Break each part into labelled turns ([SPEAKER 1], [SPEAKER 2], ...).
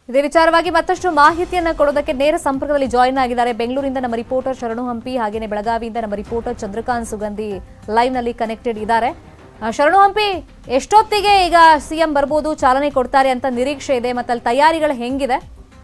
[SPEAKER 1] ಇದೇ ವಿಚಾರವಾಗಿ ಮತ್ತಷ್ಟು ಮಾಹಿತಿಯನ್ನ ಕೊಡೋದಕ್ಕೆ ನೇರ ಸಂಪರ್ಕದಲ್ಲಿ ಜಾಯಿನ್ ಆಗಿದ್ದಾರೆ ಬೆಂಗಳೂರಿಂದ ನಮ್ಮ ರಿಪೋರ್ಟರ್ ಶರಣು ಹಂಪಿ ಹಾಗೇನೆ ಬೆಳಗಾವಿಯಿಂದ ನಮ್ಮ ರಿಪೋರ್ಟರ್ ಚಂದ್ರಕಾಂತ್ ಸುಗಂಧಿ ಲೈವ್ ನಲ್ಲಿ ಕನೆಕ್ಟೆಡ್ ಇದ್ದಾರೆ ಆ, ಶರಣು ಹಂಪಿ ಎಷ್ಟೊತ್ತಿಗೆ ಈಗ ಸಿಎಂ ಬರ್ಬೋದು ಚಾಲನೆ ಕೊಡ್ತಾರೆ ಅಂತ ನಿರೀಕ್ಷೆ ಇದೆ ಮತ್ತೆ ಅಲ್ಲಿ ತಯಾರಿಗಳು ಹೆಂಗಿದೆ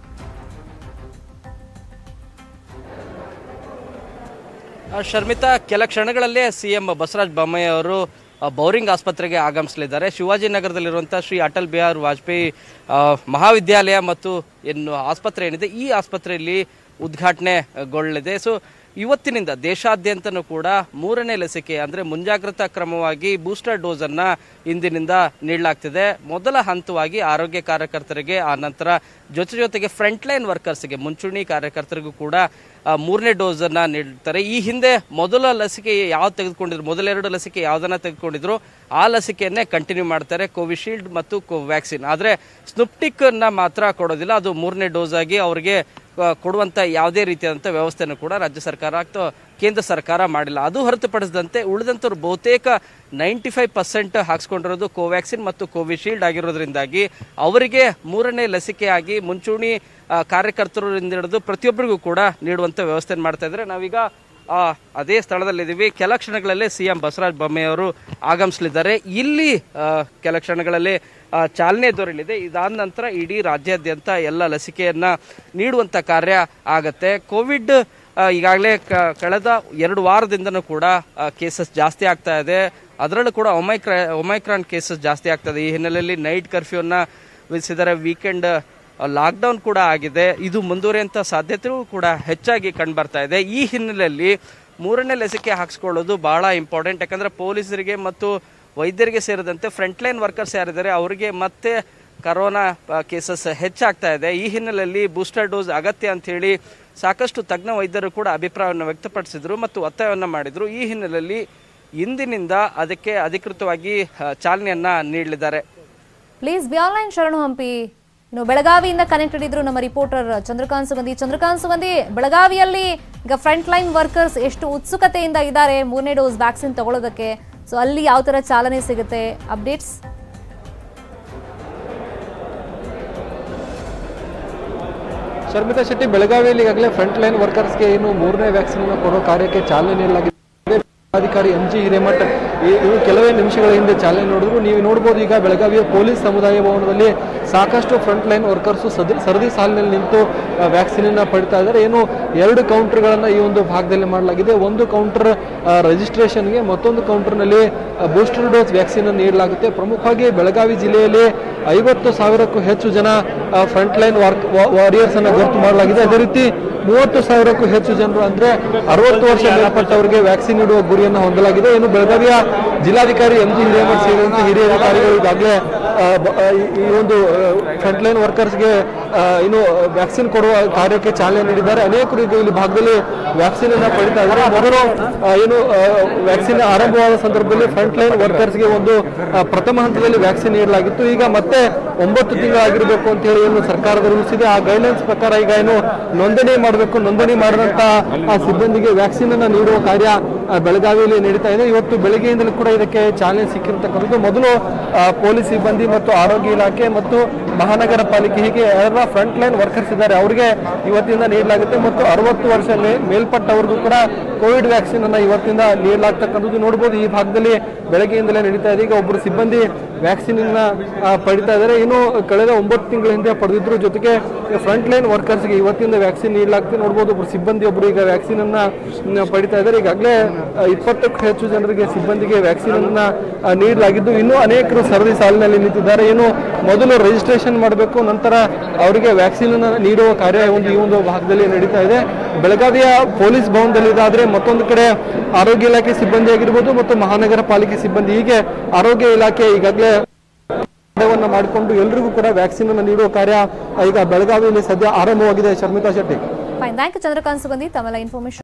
[SPEAKER 2] ಆ, ಶರ್ಮಿತಾ ಕೆಲ ಕ್ಷಣಗಳಲ್ಲೇ ಸಿ ಎಂ ಬಸವರಾಜ ಬೊಮ್ಮಾಯಿ ಅವರು ಆ, ಬೌರಿಂಗ್ ಆಸ್ಪತ್ರೆಗೆ ಆಗಮಿಸಲಿದ್ದಾರೆ ಶಿವಾಜಿನಗರದಲ್ಲಿರುವಂಥ ಶ್ರೀ ಅಟಲ್ ಬಿಹಾರ್ ವಾಜಪೇಯಿ ಆ, ಮಹಾವಿದ್ಯಾಲಯ ಮತ್ತು ಏನು ಆಸ್ಪತ್ರೆ ಏನಿದೆ ಈ ಆಸ್ಪತ್ರೆಯಲ್ಲಿ ಉದ್ಘಾಟನೆಗೊಳ್ಳಲಿದೆ ಸೊ ಇವತ್ತಿನಿಂದ ದೇಶಾದ್ಯಂತನೂ ಕೂಡ ಮೂರನೇ ಲಸಿಕೆ ಅಂದರೆ ಮುಂಜಾಗ್ರತಾ ಕ್ರಮವಾಗಿ ಬೂಸ್ಟರ್ ಡೋಸನ್ನು ಇಂದಿನಿಂದ ನೀಡಲಾಗ್ತಿದೆ ಮೊದಲ ಹಂತವಾಗಿ ಆರೋಗ್ಯ ಕಾರ್ಯಕರ್ತರಿಗೆ ಆ ನಂತರ ಜೊತೆ ಜೊತೆಗೆ ಫ್ರಂಟ್ ಲೈನ್ ವರ್ಕರ್ಸ್ಗೆ ಮುಂಚೂಣಿ ಕಾರ್ಯಕರ್ತರಿಗೂ ಕೂಡ ಆ, ಮೂರನೇ ಡೋಸನ್ನು ನೀಡ್ತಾರೆ ಈ ಹಿಂದೆ ಮೊದಲ ಲಸಿಕೆ ಯಾವ್ದು ತೆಗೆದುಕೊಂಡಿದ್ರು ಮೊದಲೆರಡು ಲಸಿಕೆ ಯಾವುದನ್ನ ತೆಗೆದುಕೊಂಡಿದ್ರು ಆ ಲಸಿಕೆಯನ್ನೇ ಕಂಟಿನ್ಯೂ ಮಾಡ್ತಾರೆ ಕೋವಿಶೀಲ್ಡ್ ಮತ್ತು ಕೋವ್ಯಾಕ್ಸಿನ್ ಆದರೆ ಸ್ನುಪ್ಟಿಕ್ನ ಮಾತ್ರ ಕೊಡೋದಿಲ್ಲ ಅದು ಮೂರನೇ ಡೋಸ್ ಆಗಿ ಅವರಿಗೆ ಆ, ಕೊಡುವಂಥ ಯಾವುದೇ ರೀತಿಯಾದಂಥ ವ್ಯವಸ್ಥೆಯನ್ನು ಕೂಡ ರಾಜ್ಯ ಸರ್ಕಾರ ಅಥವಾ ಕೇಂದ್ರ ಸರ್ಕಾರ ಮಾಡಿಲ್ಲ ಅದು ಹೊರತುಪಡಿಸಿದಂತೆ ಉಳಿದಂಥವ್ರು ಬಹುತೇಕ ನೈಂಟಿ ಫೈವ್ ಪರ್ಸೆಂಟ್ ಹಾಕ್ಸ್ಕೊಂಡಿರೋದು ಕೋವ್ಯಾಕ್ಸಿನ್ ಮತ್ತು ಕೋವಿಶೀಲ್ಡ್ ಆಗಿರೋದ್ರಿಂದಾಗಿ ಅವರಿಗೆ ಮೂರನೇ ಲಸಿಕೆಯಾಗಿ ಮುಂಚೂಣಿ ಆ, ಕಾರ್ಯಕರ್ತರಿಂದ ಹಿಡಿದು ಪ್ರತಿಯೊಬ್ಬರಿಗೂ ಕೂಡ ನೀಡುವಂಥ ವ್ಯವಸ್ಥೆಯನ್ನು ಮಾಡ್ತಾ ಇದ್ದಾರೆ ನಾವೀಗ ಆ, ಅದೇ ಸ್ಥಳದಲ್ಲಿದ್ದೀವಿ ಕೆಲ ಕ್ಷಣಗಳಲ್ಲೇ ಸಿ ಎಂ ಬಸವರಾಜ ಬೊಮ್ಮಾಯಿ ಅವರು ಆಗಮಿಸಲಿದ್ದಾರೆ ಇಲ್ಲಿ ಆ, ಕೆಲ ಕ್ಷಣಗಳಲ್ಲಿ ಆ, ಚಾಲನೆ ದೊರೆಯಲಿದೆ ಇದಾದ ನಂತರ ಇಡೀ ರಾಜ್ಯಾದ್ಯಂತ ಎಲ್ಲ ಲಸಿಕೆಯನ್ನ ನೀಡುವಂತ ಕಾರ್ಯ ಆಗತ್ತೆ ಕೋವಿಡ್ ಈಗಾಗಲೇ ಕಳೆದ ಎರಡು ವಾರದಿಂದನೂ ಕೂಡ ಕೇಸಸ್ ಜಾಸ್ತಿ ಆಗ್ತಾ ಇದೆ ಅದರಲ್ಲೂ ಕೂಡ ಒಮೈಕ್ರಾ ಒಮೈಕ್ರಾನ್ ಕೇಸಸ್ ಜಾಸ್ತಿ ಆಗ್ತದೆ ಈ ಹಿನ್ನೆಲೆಯಲ್ಲಿ ನೈಟ್ ಕರ್ಫ್ಯೂನ ವಿಧಿಸಿದರೆ ವೀಕೆಂಡ್ ಲಾಕ್ಡೌನ್ ಕೂಡ ಆಗಿದೆ ಇದು ಮುಂದುವರಿಯುವಂಥ ಸಾಧ್ಯತೆಯೂ ಕೂಡ ಹೆಚ್ಚಾಗಿ ಕಂಡುಬರ್ತಾ ಇದೆ ಈ ಹಿನ್ನೆಲೆಯಲ್ಲಿ ಮೂರನೇ ಲಸಿಕೆ ಹಾಕ್ಸ್ಕೊಳ್ಳೋದು ಬಹಳ ಇಂಪಾರ್ಟೆಂಟ್ ಯಾಕಂದ್ರೆ ಪೊಲೀಸರಿಗೆ ಮತ್ತು ವೈದ್ಯರಿಗೆ ಸೇರಿದಂತೆ ಫ್ರಂಟ್ ಲೈನ್ ವರ್ಕರ್ಸ್ ಯಾರಿದ್ದಾರೆ ಅವರಿಗೆ ಮತ್ತೆ ಕರೋನಾ ಕೇಸಸ್ ಹೆಚ್ಚಾಗ್ತಾ ಇದೆ ಈ ಹಿನ್ನೆಲೆಯಲ್ಲಿ ಬೂಸ್ಟರ್ ಡೋಸ್ ಅಗತ್ಯ ಅಂತ ಹೇಳಿ ಸಾಕಷ್ಟು ತಜ್ಞ ವೈದ್ಯರು ಕೂಡ ಅಭಿಪ್ರಾಯವನ್ನು ವ್ಯಕ್ತಪಡಿಸಿದ್ರು ಮತ್ತು ಒತ್ತಾಯವನ್ನು ಮಾಡಿದ್ರು ಈ ಹಿನ್ನೆಲೆಯಲ್ಲಿ ಇಂದಿನಿಂದ ಅದಕ್ಕೆ ಅಧಿಕೃತವಾಗಿ ಆ, ಚಾಲನೆಯನ್ನ ನೀಡಲಿದ್ದಾರೆ
[SPEAKER 1] ಪ್ಲೀಸ್ ಬಿ ಆನ್ಲೈನ್ ಶರಣು ಹಂಪಿ ಇನ್ನು ಬೆಳಗಾವಿಯಿಂದ ಕನೆಕ್ಟೆಡ್ ಇದ್ರು ನಮ್ಮ ರಿಪೋರ್ಟರ್ ಚಂದ್ರಕಾಂತ್ ಸುಗಂಧಿ ಚಂದ್ರಕಾಂತ್ ಸುಗಂಧಿ ಬೆಳಗಾವಿಯಲ್ಲಿ ಈಗ ಫ್ರಂಟ್ ಲೈನ್ ವರ್ಕರ್ಸ್ ಎಷ್ಟು ಉತ್ಸುಕತೆಯಿಂದ ಇದ್ದಾರೆ ಮೂರನೇ ಡೋಸ್ ವ್ಯಾಕ್ಸಿನ್ ತಗೊಳ್ಳೋದಕ್ಕೆ ಸೊ ಅಲ್ಲಿ ಯಾವ ತರ ಚಾಲನೆ ಸಿಗುತ್ತೆ ಅಪ್ಡೇಟ್ಸ್
[SPEAKER 3] ಶರ್ಮಿತಾ ಶೆಟ್ಟಿ ಬೆಳಗಾವಿಯಲ್ಲಿ ಈಗಾಗಲೇ ಫ್ರಂಟ್ ಲೈನ್ ವರ್ಕರ್ಸ್ಗೆ ಏನು ಮೂರನೇ ವ್ಯಾಕ್ಸಿನ್ ಕೊಡೋ ಕಾರ್ಯಕ್ಕೆ ಚಾಲನೆ ನೀಡಲಾಗಿದೆ ಅಧಿಕಾರಿ ಎಂ ಜಿ ಹಿರೇಮಠ್ ಈ- ಇವು ಕೆಲವೇ ನಿಮಿಷಗಳ ಹಿಂದೆ ಚಾಲನೆ ನೋಡಿದ್ರು ನೀವು ನೋಡ್ಬೋದು ಈಗ ಬೆಳಗಾವಿಯ ಪೊಲೀಸ್ ಸಮುದಾಯ ಭವನದಲ್ಲಿ ಸಾಕಷ್ಟು ಫ್ರಂಟ್ ಲೈನ್ ವರ್ಕರ್ಸ್ ಸರದಿ ಸಾಲಿನಲ್ಲಿ ನಿಂತು ವ್ಯಾಕ್ಸಿನ್ ಅನ್ನ ಪಡಿತಾ ಇದ್ದಾರೆ ಏನು ಎರಡು ಕೌಂಟರ್ಗಳನ್ನ ಈ ಒಂದು ಭಾಗದಲ್ಲಿ ಮಾಡಲಾಗಿದೆ ಒಂದು ಕೌಂಟರ್ ರಿಜಿಸ್ಟ್ರೇಷನ್ಗೆ ಮತ್ತೊಂದು ಕೌಂಟರ್ನಲ್ಲಿ ಬೂಸ್ಟರ್ ಡೋಸ್ ವ್ಯಾಕ್ಸಿನ್ ಅನ್ನು ನೀಡಲಾಗುತ್ತೆ ಪ್ರಮುಖವಾಗಿ ಬೆಳಗಾವಿ ಜಿಲ್ಲೆಯಲ್ಲಿ ಐವತ್ತು ಸಾವಿರಕ್ಕೂ ಹೆಚ್ಚು ಜನ ಫ್ರಂಟ್ ಲೈನ್ ವರ್ಕ್ ವಾರಿಯರ್ಸ್ ಅನ್ನ ಗುರುತು ಮಾಡಲಾಗಿದೆ ಅದೇ ರೀತಿ ಮೂವತ್ತು ಸಾವಿರಕ್ಕೂ ಹೆಚ್ಚು ಜನರು ಅಂದ್ರೆ ಅರವತ್ತು ವರ್ಷ ಮೇಲ್ಪಟ್ಟವರಿಗೆ ವ್ಯಾಕ್ಸಿನ್ ನೀಡುವ ಗುರಿಯನ್ನು ಹೊಂದಲಾಗಿದೆ ಇನ್ನು ಬೆಳಗಾವಿಯ ಜಿಲ್ಲಾಧಿಕಾರಿ ಎಂ ಜಿ ಹಿರೇಮಠ್ ಸೇರಿದಂತೆ ಹಿರಿಯ ಅಧಿಕಾರಿಗಳು ಈಗಾಗಲೇ ಆ, ಬ- ಆ, ಈ- ಈ ಒಂದು ಫ್ರಂಟ್ ಲೈನ್ ವರ್ಕರ್ಸ್ಗೆ ಇನ್ನು ವ್ಯಾಕ್ಸಿನ್ ಕೊಡುವ ಕಾರ್ಯಕ್ಕೆ ಚಾಲನೆ ನೀಡಿದ್ದಾರೆ ಅನೇಕರು ಇದು ಇಲ್ಲಿ ಭಾಗದಲ್ಲಿ ವ್ಯಾಕ್ಸಿನ್ ಅನ್ನ ಪಡಿತಾ ಇದ್ದಾರೆ ಮೊದಲು ಆ, ಏನು ವ್ಯಾಕ್ಸಿನ್ ಆರಂಭವಾದ ಸಂದರ್ಭದಲ್ಲಿ ಫ್ರಂಟ್ ಲೈನ್ ವರ್ಕರ್ಸ್ಗೆ ಒಂದು ಆ, ಪ್ರಥಮ ಹಂತದಲ್ಲಿ ವ್ಯಾಕ್ಸಿನ್ ನೀಡಲಾಗಿತ್ತು ಈಗ ಮತ್ತೆ ಒಂಬತ್ತು ತಿಂಗಳಾಗಿರಬೇಕು ಅಂತ ಹೇಳಿ ಏನು ಸರ್ಕಾರದ ರೂಲ್ಸ್ ಇದೆ ಆ ಗೈಡ್ಲೈನ್ಸ್ ಪ್ರಕಾರ ಈಗ ಏನು ನೋಂದಣಿ ಮಾಡಬೇಕು ನೋಂದಣಿ ಮಾಡಿದಂತ ಆ ಸಿಬ್ಬಂದಿಗೆ ವ್ಯಾಕ್ಸಿನ್ ಅನ್ನ ನೀಡುವ ಕಾರ್ಯ ಆ, ಬೆಳಗಾವಿಯಲ್ಲಿ ನಡೀತಾ ಇದೆ ಇವತ್ತು ಬೆಳಗ್ಗೆಯಿಂದಲೂ ಕೂಡ ಇದಕ್ಕೆ ಚಾಲನೆ ಸಿಕ್ಕಿರ್ತಕ್ಕಂಥದ್ದು ಮೊದಲು ಆ, ಪೊಲೀಸ್ ಸಿಬ್ಬಂದಿ ಮತ್ತು ಆರೋಗ್ಯ ಇಲಾಖೆ ಮತ್ತು ಮಹಾನಗರ ಪಾಲಿಕೆ ಹೀಗೆ ಎಲ್ಲ ಫ್ರಂಟ್ ಲೈನ್ ವರ್ಕರ್ಸ್ ಇದ್ದಾರೆ ಅವರಿಗೆ ಇವತ್ತಿಂದ ನೀಡಲಾಗುತ್ತೆ ಮತ್ತು ಅರವತ್ತು ವರ್ಷ ಮೇ- ಮೇಲ್ಪಟ್ಟವರಿಗೂ ಕೂಡ ಕೋವಿಡ್ ವ್ಯಾಕ್ಸಿನ್ ಅನ್ನ ಇವತ್ತಿಂದ ನೀಡಲಾಗ್ತಕ್ಕಂಥದ್ದು ನೋಡ್ಬೋದು ಈ ಭಾಗದಲ್ಲಿ ಬೆಳಗ್ಗೆಯಿಂದಲೇ ನಡೀತಾ ಇದೆ ಈಗ ಒಬ್ಬರು ಸಿಬ್ಬಂದಿ ವ್ಯಾಕ್ಸಿನ್ ಅನ್ನ ಆ, ಪಡಿತಾ ಇದ್ದಾರೆ ಇನ್ನು ಕಳೆದ ಒಂಬತ್ತು ತಿಂಗಳ ಹಿಂದೆ ಪಡೆದಿದ್ರು ಜೊತೆಗೆ ಫ್ರಂಟ್ ಲೈನ್ ವರ್ಕರ್ಸ್ಗೆ ಇವತ್ತಿಂದ ವ್ಯಾಕ್ಸಿನ್ ನೀಡಲಾಗ್ತದೆ ನೋಡ್ಬೋದು ಒಬ್ಬರು ಸಿಬ್ಬಂದಿ ಒಬ್ಬರು ಈಗ ವ್ಯಾಕ್ಸಿನ್ ಅನ್ನ ಮ್, ಪಡಿತಾ ಇದ್ದಾರೆ ಈಗಾಗಲೇ ಆ, ಇಪ್ಪತ್ತಕ್ಕೂ ಹೆಚ್ಚು ಜನರಿಗೆ ಸಿಬ್ಬಂದಿಗೆ ವ್ಯಾಕ್ಸಿನ್ ಅನ್ನ ಆ, ನೀಡಲಾಗಿದ್ದು ಇನ್ನೂ ಅನೇಕರು ಸರದಿ ಸಾಲಿನಲ್ಲಿ ನಿಂತಿದ್ದಾರೆ ಏನು ಮೊದಲು ರಿಜಿಸ್ಟ್ರೇಷನ್ ಮಾಡಬೇಕು ನಂತರ ಅವರಿಗೆ ವ್ಯಾಕ್ಸಿನ್ ಅನ್ನ ನೀಡುವ ಕಾರ್ಯ ಒಂದು ಈ ಒಂದು ಭಾಗದಲ್ಲಿ ನಡೀತಾ ಇದೆ ಬೆಳಗಾವಿಯ ಪೊಲೀಸ್ ಭವನದಲ್ಲಿ ಇದಾದ್ರೆ ಮತ್ತೊಂದು ಕಡೆ ಆರೋಗ್ಯ ಇಲಾಖೆ ಸಿಬ್ಬಂದಿ ಆಗಿರ್ಬೋದು ಮತ್ತು ಮಹಾನಗರ ಪಾಲಿಕೆ ಸಿಬ್ಬಂದಿ ಹೀಗೆ ಆರೋಗ್ಯ ಇಲಾಖೆ ಈಗಾಗಲೇ ಕಾರ್ಯವನ್ನ ಮಾಡಿಕೊಂಡು ಎಲ್ರಿಗೂ ಕೂಡ ವ್ಯಾಕ್ಸಿನ್ ಅನ್ನು ನೀಡುವ ಕಾರ್ಯ ಈಗ ಬೆಳಗಾವಿಯಲ್ಲಿ ಸದ್ಯ ಆರಂಭವಾಗಿದೆ Sharmita Shetty
[SPEAKER 1] fine thank you Chandrakant Sugandhi ತಮ್ಮೆಲ್ಲ ಇನ್ಫಾರ್ಮೇಶನ್